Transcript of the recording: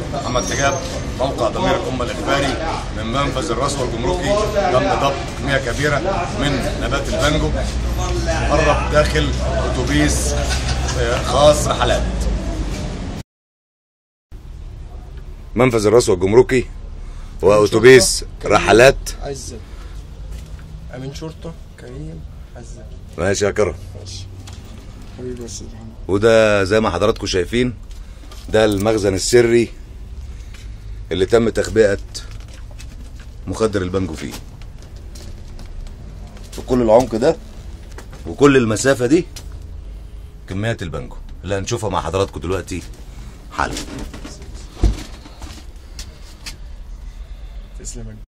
محمد حجاب موقع ضمير الأمة الإخباري من منفذ الرسوة الجمركي تم ضبط كمية كبيرة من نبات البانجو قرب داخل أتوبيس آه، خاص رحلات منفذ الرسوة الجمركي وأتوبيس رحلات عزت امين شرطه كريم عزت ماشي يا كرم ماشي حبيبي يا استاذ محمد وده زي ما حضراتكم شايفين ده المخزن السري اللي تم تخبئة مخدر البانجو فيه في كل العمق ده وكل المسافة دي كميات البانجو اللي هنشوفها مع حضراتكم دلوقتي حالا تسلم يا كبير.